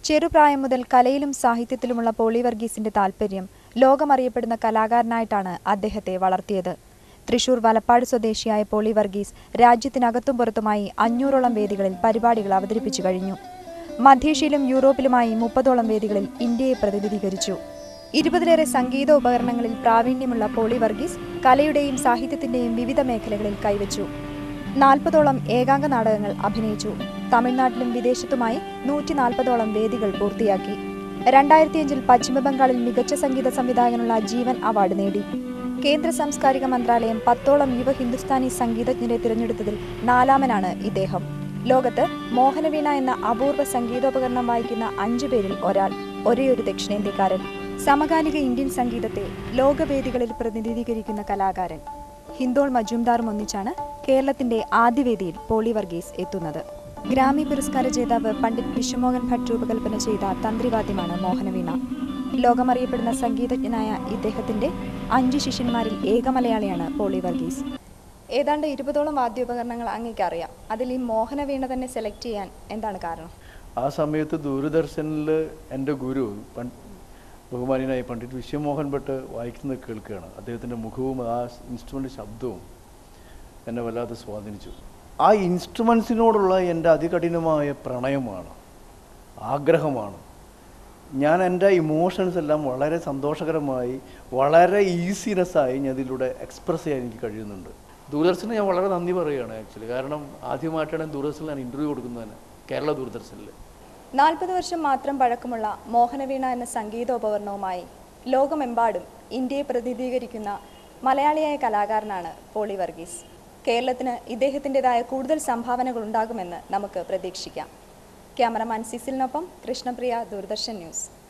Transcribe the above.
ചെറുപ്രായം മുതൽ കലയിലും സാഹിത്യത്തിലുമുള്ള പോളി വർഗീസിന്റെ താൽപ്പര്യം ലോകമറിയപ്പെടുന്ന കലാകാരനായിട്ടാണ് അദ്ദേഹത്തെ വളർത്തിയത് തൃശൂർ വലപ്പാട് സ്വദേശിയായ പോളി വർഗീസ് രാജ്യത്തിനകത്തും പുറത്തുമായി അഞ്ഞൂറോളം വേദികളിൽ പരിപാടികൾ അവതരിപ്പിച്ചു കഴിഞ്ഞു മധ്യേഷ്യയിലും യൂറോപ്പിലുമായി മുപ്പതോളം വേദികളിൽ ഇന്ത്യയെ പ്രതിനിധീകരിച്ചു ഇരുപതിലേറെ സംഗീത ഉപകരണങ്ങളിൽ പ്രാവീണ്യമുള്ള പോളി വർഗീസ് കലയുടെയും സാഹിത്യത്തിന്റെയും വിവിധ മേഖലകളിൽ കൈവച്ചു നാൽപ്പതോളം ഏകാംഗ നാടകങ്ങൾ അഭിനയിച്ചു തമിഴ്നാട്ടിലും വിദേശത്തുമായി നൂറ്റി നാൽപ്പതോളം വേദികൾ പൂർത്തിയാക്കി രണ്ടായിരത്തിയഞ്ചിൽ പശ്ചിമബംഗാളിൽ മികച്ച സംഗീത സംവിധായകനുള്ള ജീവൻ അവാർഡ് നേടി കേന്ദ്ര സാംസ്കാരിക മന്ത്രാലയം പത്തോളം യുവ ഹിന്ദുസ്ഥാനി സംഗീതജ്ഞരെ തിരഞ്ഞെടുത്തതിൽ നാലാമനാണ് ഇദ്ദേഹം ലോകത്ത് മോഹനവീണ എന്ന അപൂർവ സംഗീതോപകരണം വായിക്കുന്ന അഞ്ചു പേരിൽ ഒരാൾ ഒരേയൊരു ദക്ഷിണേന്ത്യക്കാരൻ സമകാലിക ഇന്ത്യൻ സംഗീതത്തെ ലോകവേദികളിൽ പ്രതിനിധീകരിക്കുന്ന കലാകാരൻ ഹിന്ദോൾ മജുംദാറും ഒന്നിച്ചാണ് കേരളത്തിന്റെ ആദ്യവേദിയിൽ പോളി വർഗീസ് എത്തുന്നത് ഗ്രാമി പുരസ്കാര ജേതാവ് പണ്ഡിറ്റ് വിശ്വമോഹൻ ഭട്ട് രൂപകൽപ്പന ചെയ്ത തന്ത്രിവാദ്യമാണ് മോഹനവീണ ലോകമറിയപ്പെടുന്ന സംഗീതജ്ഞനായ ഇദ്ദേഹത്തിന്റെ അഞ്ച് ശിഷ്യന്മാരിൽ ഏക മലയാളിയാണ് പോളി വർഗീസ് ഏതാണ്ട് ഇരുപതോളം വാദ്യോപകരണങ്ങൾ അങ്ങേക്ക് അറിയാം അതിൽ ഈ മോഹനവീണ തന്നെ സെലക്ട് ചെയ്യാൻ എന്താണ് കാരണം ആ സമയത്ത് ദൂരദർശനിൽ എൻ്റെ ഗുരു പൺ ബഹുമാനിയായ പണ്ഡിറ്റ് വിശ്വമോഹൻ ഭട്ട് വായിക്കുന്നത് കേൾക്കുകയാണ് അദ്ദേഹത്തിൻ്റെ മുഖവും ആ ഇൻസ്ട്രുമെൻ്റ് ശബ്ദവും എന്നെ വല്ലാതെ സ്വാധീനിച്ചു ആ ഇൻസ്ട്രുമെൻസിനോടുള്ള എൻ്റെ അതികഠിനമായ പ്രണയമാണ് ആഗ്രഹമാണ് ഞാൻ എൻ്റെ ഇമോഷൻസ് എല്ലാം വളരെ സന്തോഷകരമായി വളരെ ഈസിനെസ്സായി ഞാൻ ഇതിലൂടെ എക്സ്പ്രസ് ചെയ്യാൻ എനിക്ക് കഴിയുന്നുണ്ട് ദൂരദർശന് ഞാൻ വളരെ നന്ദി പറയുകയാണ് ആക്ച്വലി കാരണം ആദ്യമായിട്ടാണ് ദൂരദർശനിൽ ഞാൻ ഇൻ്റർവ്യൂ കൊടുക്കുന്നതിന് കേരള ദൂരദർശനിൽ നാൽപ്പത് വർഷം മാത്രം പഴക്കമുള്ള മോഹനവീണ എന്ന സംഗീതോപകരണവുമായി ലോകമെമ്പാടും ഇന്ത്യയെ പ്രതിനിധീകരിക്കുന്ന മലയാളിയായ കലാകാരനാണ് പോളി വർഗീസ് കേരളത്തിന് ഇദ്ദേഹത്തിൻ്റെതായ കൂടുതൽ സംഭാവനകൾ ഉണ്ടാകുമെന്ന് നമുക്ക് പ്രതീക്ഷിക്കാം ക്യാമറമാൻ സിസിലിനൊപ്പം കൃഷ്ണപ്രിയ ദൂരദർശൻ ന്യൂസ്